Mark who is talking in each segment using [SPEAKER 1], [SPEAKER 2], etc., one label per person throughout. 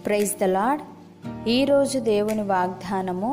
[SPEAKER 1] praise the lord ఈరోజు దేవుని వాగ్దానము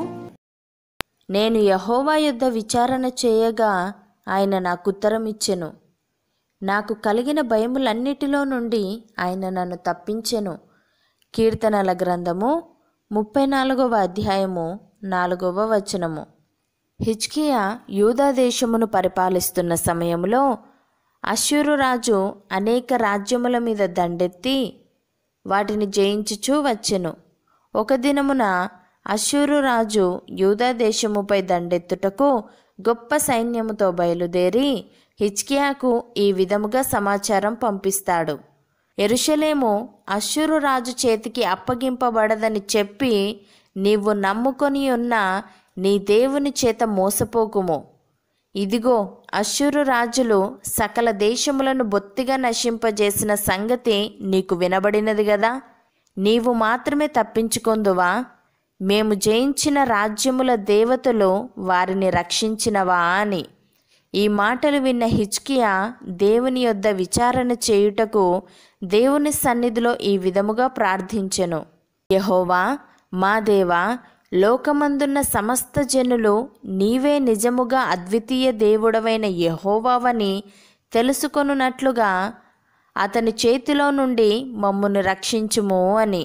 [SPEAKER 1] నేను యహోవా యుద్ధ విచారణ చేయగా ఆయన నాకు ఉత్తరం ఇచ్చెను నాకు కలిగిన భయములన్నిటిలో నుండి ఆయన నన్ను తప్పించెను కీర్తనల గ్రంథము ముప్పై నాలుగవ అధ్యాయము నాలుగవ వచనము హిజ్కియా యూదా దేశమును పరిపాలిస్తున్న సమయంలో అశ్షూరు రాజు అనేక రాజ్యముల మీద దండెత్తి వాటిని జయించుచూ వచ్చెను ఒక దినమున అశ్షూరు రాజు యూదా దేశముపై దండెత్తుటకు గొప్ప సైన్యముతో బయలుదేరి హిజ్కియాకు ఈ విధముగా సమాచారం పంపిస్తాడు ఎరుషలేము అశ్షూరు రాజు చేతికి అప్పగింపబడదని చెప్పి నీవు నమ్ముకొని ఉన్న నీ దేవుని చేత మోసపోకుము ఇదిగో అశ్షూరు రాజులు సకల దేశములను బొత్తిగా నశింపజేసిన సంగతి నీకు వినబడినది గదా నీవు మాత్రమే తప్పించుకొందువా మేము జయించిన రాజ్యముల దేవతలు వారిని రక్షించినవా అని ఈ మాటలు విన్న హిజ్కియా దేవుని యొద్ద విచారణ చేయుటకు దేవుని సన్నిధిలో ఈ విధముగా ప్రార్థించెను యహోవా మా దేవా లోకమందున్న సమస్త జనులు నీవే నిజముగా అద్వితీయ దేవుడవైన యహోవావని తెలుసుకొనున్నట్లుగా అతని చేతిలో నుండి మమ్మును రక్షించుము అని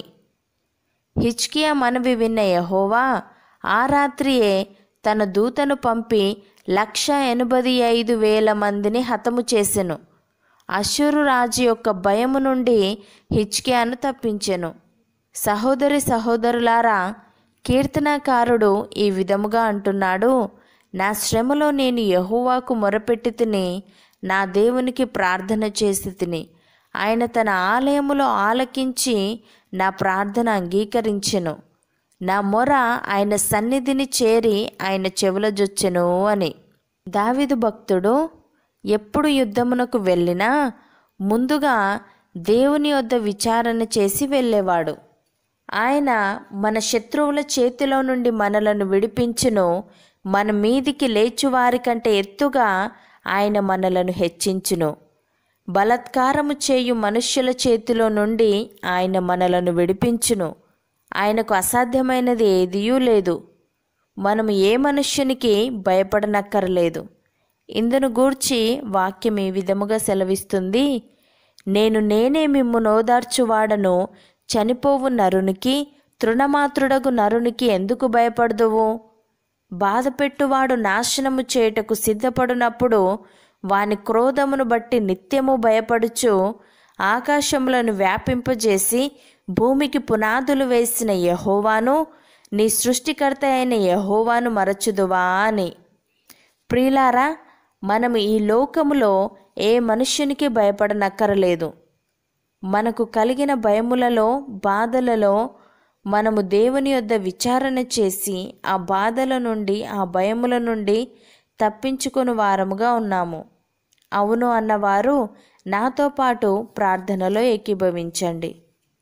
[SPEAKER 1] హిచ్కియా మనవి విన్న యహోవా ఆ రాత్రియే తన దూతను పంపి లక్ష ఎనభై ఐదు వేల మందిని హతము చేసెను అశ్షూరు రాజు యొక్క భయము నుండి హిచ్కియాను తప్పించెను సహోదరి సహోదరులారా కీర్తనాకారుడు ఈ విధముగా అంటున్నాడు నా శ్రమలో నేను యహోవాకు మొరపెట్టి తిని నా దేవునికి ప్రార్థన చేసి తిని ఆయన తన ఆలయములో ఆలకించి నా ప్రార్థన అంగీకరించెను నా మొర ఆయన సన్నిధిని చేరి ఆయన చెవులజొచ్చెను అని దావిదు భక్తుడు ఎప్పుడు యుద్ధమునకు వెళ్ళినా ముందుగా దేవుని వద్ద విచారణ చేసి వెళ్ళేవాడు ఆయన మన శత్రువుల చేతిలో నుండి మనలను విడిపించును మన మీదికి లేచువారి కంటే ఎత్తుగా ఆయన మనలను హెచ్చించును బలత్కారము చేయు మనుష్యుల చేతిలో నుండి ఆయన మనలను విడిపించును ఆయనకు అసాధ్యమైనది ఏదియూ లేదు మనము ఏ మనుష్యునికి భయపడనక్కరలేదు ఇందును గూర్చి వాక్యం ఈ విధముగా సెలవిస్తుంది నేను నేనే మిమ్ము నోదార్చువాడను చనిపోవు నరునికి తృణమాత్రుడగు నరునికి ఎందుకు భయపడదువు బాధపెట్టువాడు నాశనము చేయుటకు సిద్ధపడినప్పుడు వాని క్రోధమును బట్టి నిత్యము భయపడుచు ఆకాశములను వ్యాపింపజేసి భూమికి పునాదులు వేసిన యహోవాను నీ సృష్టికర్త అయిన యహోవాను మరచుదువా అని ప్రియులారా మనము ఈ లోకములో ఏ మనుష్యునికి భయపడనక్కరలేదు మనకు కలిగిన భయములలో బాధలలో మనము దేవుని యొద్ద విచారణ చేసి ఆ బాధల నుండి ఆ భయముల నుండి తప్పించుకొని వారముగా ఉన్నాము అవును అన్నవారు నాతో పాటు ప్రార్థనలో ఏకీభవించండి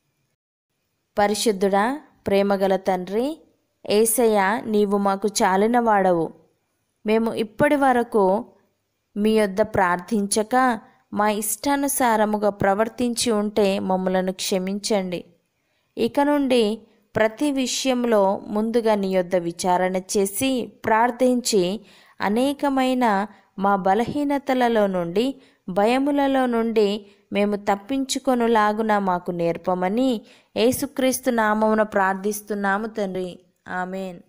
[SPEAKER 1] పరిశుద్ధుడా ప్రేమగల తండ్రి ఏసయ్య నీవు మాకు చాలిన వాడవు మేము ఇప్పటి వరకు మీ యొద్ద ప్రార్థించక మా ఇష్టానుసారముగా ప్రవర్తించి ఉంటే మమ్మలను క్షమించండి ఇక నుండి ప్రతి విషయంలో ముందుగా నీ యొద్ద విచారణ చేసి ప్రార్థించి అనేకమైన మా బలహీనతలలో నుండి భయములలో నుండి మేము తప్పించుకొనులాగున మాకు నేర్పమని యేసుక్రీస్తు నామమున ప్రార్థిస్తున్నాము తండ్రి ఆమెన్